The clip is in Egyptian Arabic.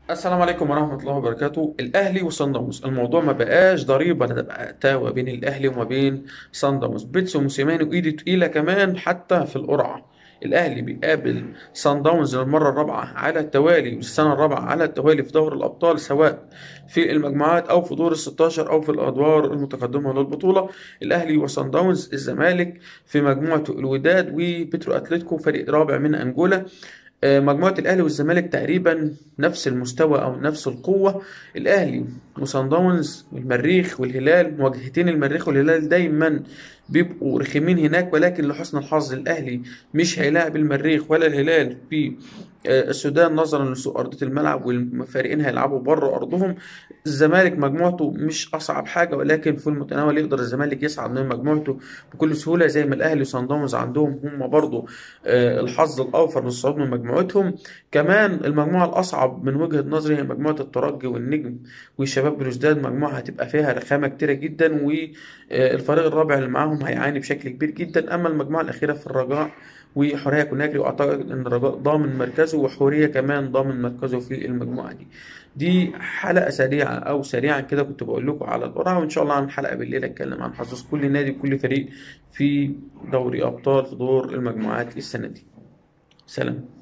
السلام عليكم ورحمة الله وبركاته الأهلي وصن داونز الموضوع ما بقاش ضريبة ده بقى تاوى بين الأهلي وما بين صن داونز بيتسو موسيماني وإيدي تقيلة كمان حتى في القرعة الأهلي بيقابل صن داونز للمرة الرابعة على التوالي والسنة الرابعة على التوالي في دوري الأبطال سواء في المجموعات أو في دور الستاشر أو في الأدوار المتقدمة للبطولة الأهلي وصن داونز الزمالك في مجموعة الوداد وبيترو أتلتيكو فريق رابع من أنجولا آه، مجموعة الأهلي والزمالك تقريبا نفس المستوى أو نفس القوة الأهلي وصن داونز والمريخ والهلال مواجهتين المريخ والهلال دايما بيبقوا رخمين هناك ولكن لحسن الحظ الأهلي مش هيلاعب المريخ ولا الهلال في آه، السودان نظرا لسوء أرضية الملعب والفريقين هيلعبوا بره أرضهم الزمالك مجموعته مش أصعب حاجة ولكن في المتناول يقدر الزمالك يصعد من مجموعته بكل سهولة زي ما الأهلي وصن داونز عندهم هم برضو آه، الحظ الأوفر للصعود من مجموعتهم كمان المجموعة الأصعب من وجهة نظري هي مجموعة الترجي والنجم وشباب بلوزداد مجموعة هتبقى فيها رخامة كتيرة جدا والفريق الرابع اللي معاهم هيعاني بشكل كبير جدا أما المجموعة الأخيرة في الرجاء وحورية كوناكري وأعتقد إن الرجاء ضامن مركزه وحورية كمان ضامن مركزه في المجموعة دي دي حلقة سريعة أو سريعا كده كنت بقول لكم على القرعة وإن شاء الله عن حلقة بالليل أتكلم عن حظوظ كل نادي وكل فريق في دوري أبطال في دور المجموعات السنة دي سلام